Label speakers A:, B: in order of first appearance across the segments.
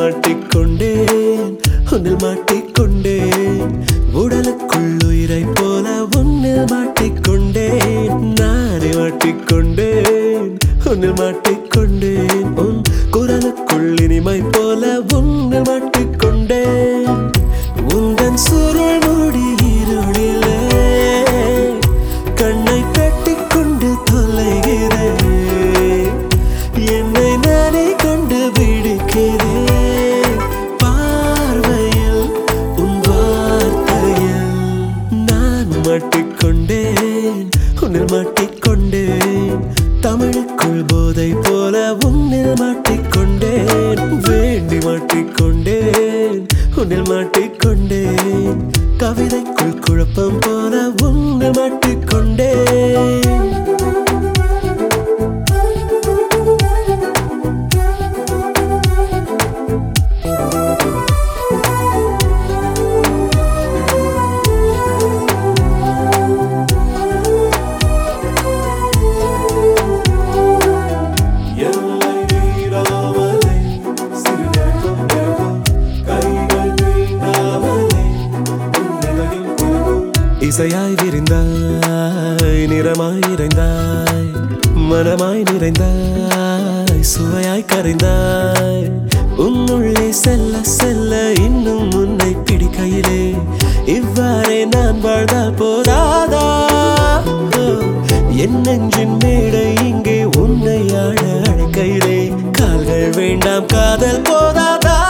A: மாட்டிக்கொண்டேன் உன்னில் மாட்டிக்கொண்டேன் உடலுக்குள் உயிரை போல உன்னில் மாட்டிக்கொண்டேன் நானே மாட்டிக்கொண்டேன் உன்னில் மாட்டிக்கொண்டேன் உன் குரலுக்குள் இனிமை போல உன்னில் மாட்டிக்கொண்டேன் உந்தன் சுருள் முடி இருளிலே கண்ணை கட்டிக்கொண்டு தொலைகிறேன் என்னை நானே கண்டு பிடிக்கிறேன் பார்வையில் உன் வார்த்தையில் நான் மாட்டிக்கொண்டேன் உன்னில் மாட்டிக்கொண்டேன் தமிழுக்குள் போதை போல உன்னில் மாட்டிக்கொண்டேன் வேண்டி மாட்டிக்கொண்டேன் உன்னில் மாட்டிக்கொண்டேன் கவிதைக்குள் குழப்பம் போல உன்னில் மாட்டிக்கொண்டேன் எல்லை மீறாமலே சிறுநேகம் பிறகும் கைகள் நீண்டாமலே உன்னிலையில் பிறகும் இசையாய் விரிந்தாய் நிறமாய் நிறைந்தாய் மனமாய் நிறைந்தாய் சுவையாய் கரைந்தாய் உன்னுள்ளே செல்ல செல்ல இன்னும் உன்னை பிடிக்கையிலே இவ்வாறே நான் வாழ்ந்தால் போதாதா என் நெஞ்சின் மேடை இங்கே உன்னை ஆட அழைக்கையிலே கால்கள் வேண்டாம் காதல் போதாதா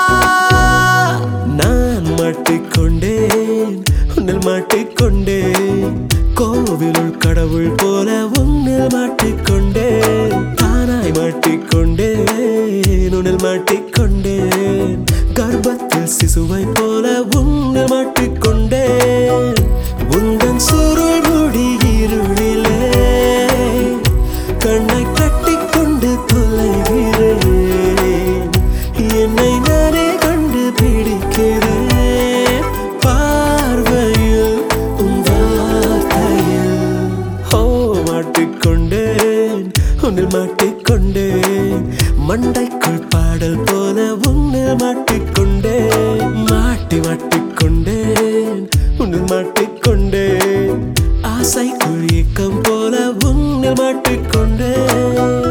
A: நான் மாட்டிக்கொண்டேன் உன்னில் மாட்டிக்கொண்டேன் கோவிலுள் கடவுள் போல உன்னில் மாட்டிக்கொண்டேன் தானாய் மாட்டிக்கொண்டேன் உன்னில் மாட்டிக்கொண்டேன் கர்ப்பத்தில் சிசுவை போல உன்னில் மாட்டிக்கொண்டேன் உந்தன் சுருள் முடி இருளிலே கண்ணை கட்டிக்கொண்டு தொலைகிறேன் என்னை நானே கண்டு பிடிக்கிறேன் பார்வையில் உன் வார்த்தையில் ஓ மாட்டிக்கொண்டேன் உன்னில் மாட்டிக்கொண்டேன் மண்டைக்குள் பாடல் போல உன்னில் மாட்டிக்கொண்டேன் மாட்டி மாட்டிக்கொண்டேன் உன்னில் மாட்டிக்கொண்டேன் ஆசைக்குள் இயக்கம் போல உன்னில் மாட்டிக்கொண்டேன்